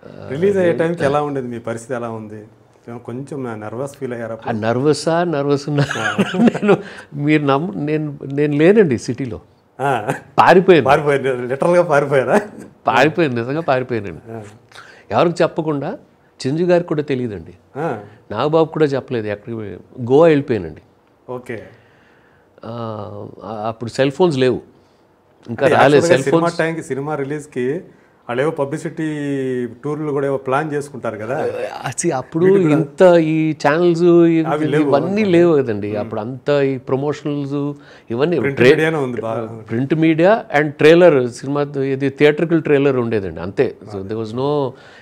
Release అయ్యే టైంకి ఎలా ఉండేది మీ పరిస్థితి ఎలా ఉంది ఏమో కొంచెం నర్వస్ ఫీల్ అయ్యారా ఆ నర్వసా నర్వస్ ఉన్నా నేను మీరు నమ్ము నేను నేను లేనండి సిటీలో ఆ, పారిపోయాను పారిపోయారు లిటరల్గా పారిపోయారా పారిపోయాను నిజంగా పారిపోయానండి ఎవరికి చెప్పకుండా చిరంజీవి గారికి కూడా తెలియదండి ఆ, నాగబాబు కూడా చెప్పలేదు ఎక్కడికి పోయి- గోవా వెళ్ళిపోయానండి ఓకే ఆ, అప్పుడు సెల్ ఫోన్స్ లేవు ఇంకా రాలేదు యాక్చువల్గా సెల్ సినిమా టైంకి సినిమా రిలీజ్కి వాళ్ళు ఏవో పబ్లిసిటీ టూర్లు కూడా ఏవో ప్లాన్ చేసుకుంటారు కదా అది అప్పుడు ఇంత ఈ ఛానల్స్ ఇవన్నీ లేవు కదండి అప్పుడు అంత ఈ ప్రమోషనల్స్ ఇవన్నీ మీడియానే ఉంది బాగా print media and trailer cinema ఇది థియేట్రికల్ ట్రైలర్ ఉండేదండి అంతే so they was no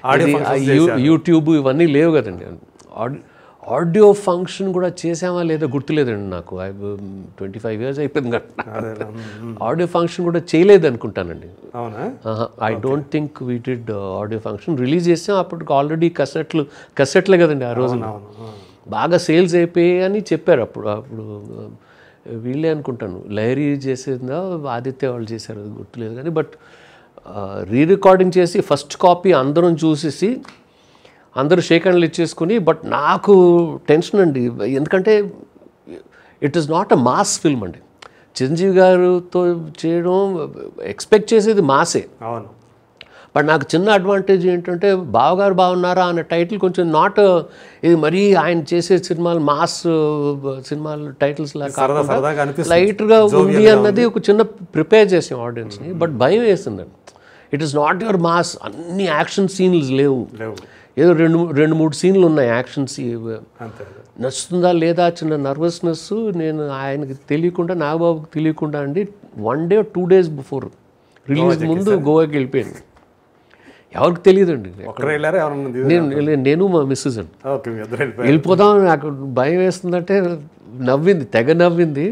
YouTube ఇవన్నీ లేవు కదండి ఆడియో ఫంక్షన్ కూడా చేసామా లేదా గుర్తులేదండి నాకు ఐ ట్వంటీ ఫైవ్ ఇయర్స్ అయిపోయింది కదా అదే ఆడియో ఫంక్షన్ కూడా చేయలేదు అనుకుంటానండి అవునా I don't think we did audio function release చేసాం అప్పటికి ఆల్రెడీ కసెట్లు కసెట్లే కదండి ఆ రోజు అవును ఆ. బాగా సేల్స్ అయిపోయాయి అని చెప్పారు అప్పుడు అప్పుడు ఆ, వీళ్ళే అనుకుంటాను లహరి చేసిందా ఆదిత్య వాళ్ళు చేశారు అది గుర్తులేదు కానీ బట్ రీ రికార్డింగ్ చేసి ఫస్ట్ కాపీ అందరం చూసేసి అందరూ షేక్ హ్యాండ్లు ఇచ్చేసుకుని బట్ నాకు టెన్షన్ అండి ఎందుకంటే it is not a mass film అండి చిరంజీవి గారితో చేయడం ఎక్స్పెక్ట్ చేసేది మాసే అవును బట్ నాకు చిన్న అడ్వాంటేజ్ ఏంటంటే బావగారు బాగున్నారా అనే టైటిల్ కొంచెం నాట్ ఇది మరీ ఆయన చేసే సినిమాలు మాస్ సినిమాలు టైటిల్స్ లా సరదా సరదాగా అనిపిస్తుంది లైట్గా ఉంది అన్నది ఒక చిన్న ప్రిపేర్ చేసాం ఆడియన్స్ని బట్ భయం వేసిందండి it is not your mass అన్ని యాక్షన్ సీన్లు లేవు లేవు ఏదో రెండు రెండు మూడు సీన్లు ఉన్నాయి యాక్షన్ సీ అంతే నచ్చుతుందా లేదా చిన్న నర్వస్నెస్ నేను ఆయనకి తెలియకుండా నాగబాబుకి తెలియకుండా అండి one day two days before release ముందు గోవాకి వెళ్ళిపోయాను ఎవరికి తెలియదండి ఒక్కరే వెళ్ళారా ఎవరన్నా దిగు- నేను నేను మా మిస్సెస్ అండి ఓకే మీ ఇద్దరు వెళ్ళిపోయారు వెళ్ళిపోదాం నాకు భయం వేస్తుందంటే నవ్వింది తెగ నవ్వింది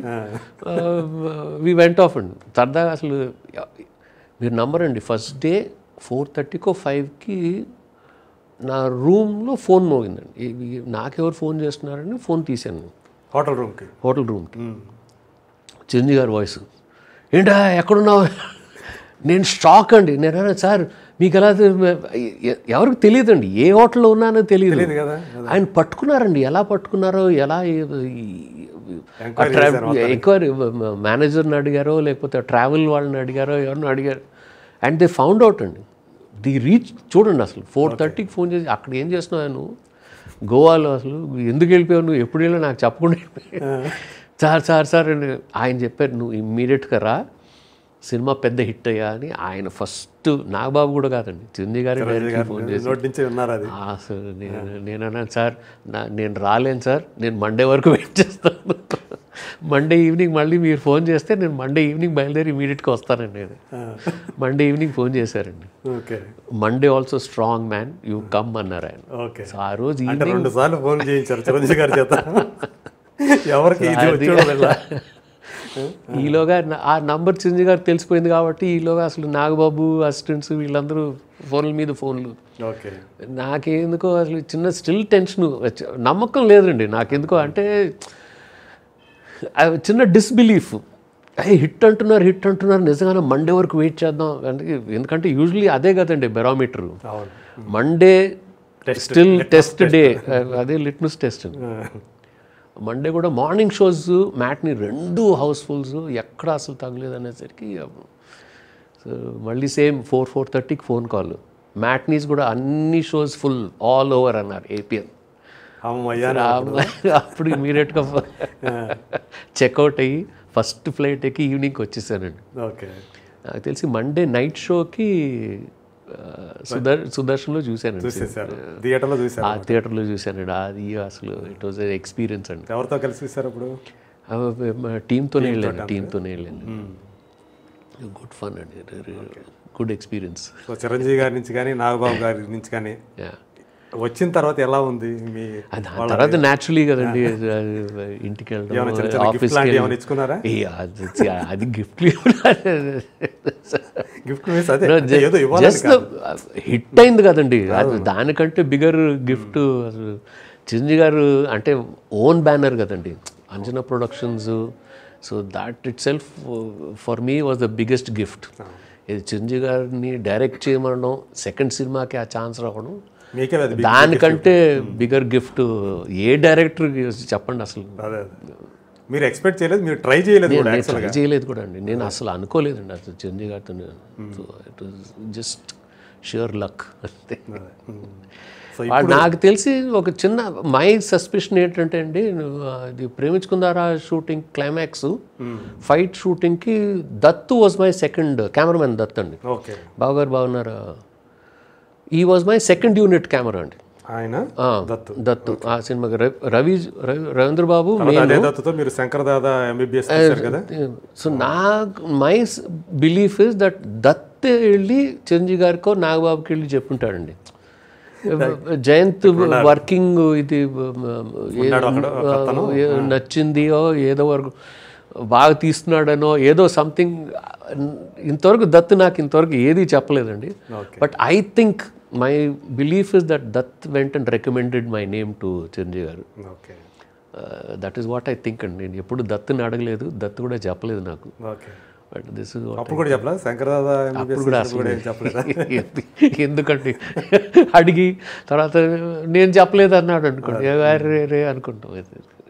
వి వెంట్ ఆఫ్ అండి సరదాగా అసలు మీరు నమ్మరండి ఫస్ట్ డే ఫోర్ థర్టీకో ఫైవ్కి నా రూమ్లో ఫోన్ మోగిందండి ఈ- ఈ- నాకెవరు ఫోన్ చేస్తున్నారని ఫోన్ తీశాను హోటల్ రూమ్కి హోటల్ రూమ్కి చిరంజీవి గారి వాయిస్ ఏంటా ఎక్కడున్నావు నేను షాక్ అండి నేను అన్నా, సార్ మీకు ఎలా తె- ఎ- ఎవరికి తెలియదండి ఏ హోటల్లో ఉన్నానో తెలియదు తెలియదు కదా ఆయన పట్టుకున్నారండి ఎలా పట్టుకున్నారో ఎలా Enquiry ఎంక్వైరీ మేనేజర్ని అడిగారో లేకపోతే ట్రావెల్ వాళ్ళని అడిగారో ఎవరిని అడిగారు అండ్ దే ఫౌండ్ అవుట్ అండి ది రీచ్ చూడండి అసలు ఫోర్ థర్టీకి ఫోన్ చేసి అక్కడ ఏం చేస్తున్నావు నువ్వు గోవాలో అసలు ఎందుకు వెళ్ళిపోయావు నువ్వు ఎప్పుడు వెళ్ళావు నాకు చెప్పకుండా వెళ్ళిపోయావు. సార్ సార్ సార్ అని ఆయన చెప్పారు నువ్వు ఇమ్మీడియట్గా రా సినిమా పెద్ద హిట్ అయ్యా అని ఆయన ఫస్ట్ నాగబాబు కూడా కాదండి చిరంజీవి గారి డైరెక్ట్గా ఫోన్ చేసి నోటి నుంచి విన్నారు అది ఆ, సార్ నేను నేను అన్నాను సార్ నా నేను రాలేను సార్ నేను మండే వరకు వెయిట్ చేస్తాను మండే ఈవినింగ్ మళ్ళీ మీరు ఫోన్ చేస్తే నేను మండే ఈవినింగ్ బయలుదేరి ఇమీడియట్గా వస్తానండి నేను మండే ఈవినింగ్ ఫోన్ చేశారండి okay Monday also strong man you come అన్నారు ఆయన ఓకే సో ఆ రోజు అంటే ఈవినింగ్ రెండు సార్లు ఫోన్ చేయించారు చిరంజీవి గారి చేత ఎవరికి ఇది వచ్చాడో ఇలా ఈలోగా నా- ఆ నంబర్ చిరంజీవి గారు తెలిసిపోయింది కాబట్టి ఈలోగా అసలు నాగబాబు అసిస్టెంట్స్ వీళ్ళందరూ ఫోన్ల మీద ఫోన్లు ఓకే నాకెందుకో అసలు చిన్న స్టిల్ టెన్షన్ నమ్మకం లేదండి నాకెందుకో అంటే ఆ చిన్న డిస్బిలీఫ్ అయ్యి హిట్ అంటున్నారు హిట్ అంటున్నారు నిజంగానే మండే వరకు వెయిట్ చేద్దాం అంటే ఎందుకంటే యూజువలీ అదే కదండి బెరామీటర్ అవును మండే స్టిల్ టెస్ట్ డే అదే లిట్మస్ టెస్ట్ మండే కూడా మార్నింగ్ షోస్ మ్యాట్ని రెండు హౌస్ఫుల్స్ ఎక్కడ అసలు తగ్గలేదు అనేసరికి సో మళ్ళీ సేమ్ ఫోర్ ఫోర్ థర్టీకి ఫోన్ కాల్ మ్యాట్నీస్ కూడా అన్ని షోస్ ఫుల్ ఆల్ ఓవర్ అన్నారు ఏపీఎన్ అమ్మయ్యా అప్పుడు ఇమీడియట్గా చెక్అవుట్ అయ్యి ఫస్ట్ ఫ్లైట్ ఎక్కి ఈవినింగ్కి వచ్చేసానండి ఓకే నాకు తెలిసి మండే నైట్ షోకి ఆ, సుదర్ సుదర్శన్లో చూశానండి చూసేసారు థియేటర్లో చూసారు ఆ థియేటర్లో చూశానండి అది అసలు ఇట్ వాజ్ ఎక్స్పీరియన్స్ అండి ఎవరితో కలిసి చూసారు అప్పుడు టీంతోనే వెళ్ళాను టీంతోనే వెళ్ళాను గుడ్ ఫన్ అండి గుడ్ ఎక్స్పీరియన్స్ సో చిరంజీవి గారి నుంచి కానీ నాగబాబు గారి నుంచి కానీ వచ్చిన తర్వాత ఎలా ఉంది మీ దాని తర్వాత న్యాచురలీ కదండి ఇంటికి ఏమైనా చిన్న వెళ్ళడం చిన్న గిఫ్ట్ ఆఫీస్కి లాంటివి ఏమైనా ఇచ్చుకున్నారా అది గిఫ్ట్ గిఫ్ట్ మీన్స్ అదే అంటే ఏదో ఇవ్వాలని జస్ట్ హిట్ అయింది కదండి అది దానికంటే బిగర్ గిఫ్ట్ అసలు చిరంజీవి గారు అంటే ఓన్ బ్యానర్ కదండి Anjana productions so that itself for me was the biggest gift ఇది చిరంజీవి గారిని డైరెక్ట్ చేయమనడం సెకండ్ సినిమాకి ఆ ఛాన్స్ రావడం మీకే అది big- దానికంటే బిగర్ గిఫ్ట్ ఏ డైరెక్టర్ చెప్పండి అసలు అదే అదే మీరు ఎక్స్పెక్ట్ చేయలేదు మీరు ట్రై చేయలేదు కూడా నేను ట్రై చేయలేదు కూడా అండి నేను అసలు అనుకోలేదండి అసలు చిరంజీవి గారితో so it was just sure luck అంతే సో వాడు నాకు తెలిసి ఒక చిన్న మై సస్పెషన్ ఏంటంటే అండి నువ్వు అది ప్రేమించుకుందారా షూటింగ్ క్లైమాక్స్ ఫైట్ షూటింగ్కి Dattu was my second cameraman Dutt అండి ఓకే బావగారు బాగున్నారా he was my second unit camera అండి ఆయన దత్తు దత్తు ఆ సినిమాకి రవి రవి రవి- రవీంద్ర బాబు తర్వాత అదే దత్తుతో మీరు శంకర్ దాదా ఎంబీబీఎస్ చేశారు కదా సో నా my belief is that Dutt వెళ్ళి చిరంజీవి గారికో నాగబాబుకి వెళ్ళి చెప్పుంటాడండి జయంత్ వర్కింగ్ ఇది ఏ- ఏ- నచ్చిందియో ఏదో వరకు బాగా తీస్తున్నాడనో ఏదో సంథింగ్ ఇంతవరకు దత్ నాకు ఇంతవరకు ఏది చెప్పలేదండి Okay. But I think my belief is that Dutt went and recommended my name to Chiranjeevi garu okay that is what I think అండి నేను ఎప్పుడు దత్తుని అడగలేదు దత్తు కూడా చెప్పలేదు నాకు ఓకే బట్ దిస్ ఇస్ అప్పుడు కూడా చెప్పలా శంకర్ దాదా ఎంబీబీఎస్ కూడా కూడా ఏం చెప్పలేదా ఎందుకండి అడిగి తర్వాత నేను చెప్పలేదు అన్నాడు అనుకోండి "ఏ, రే రే అనుకుంటాం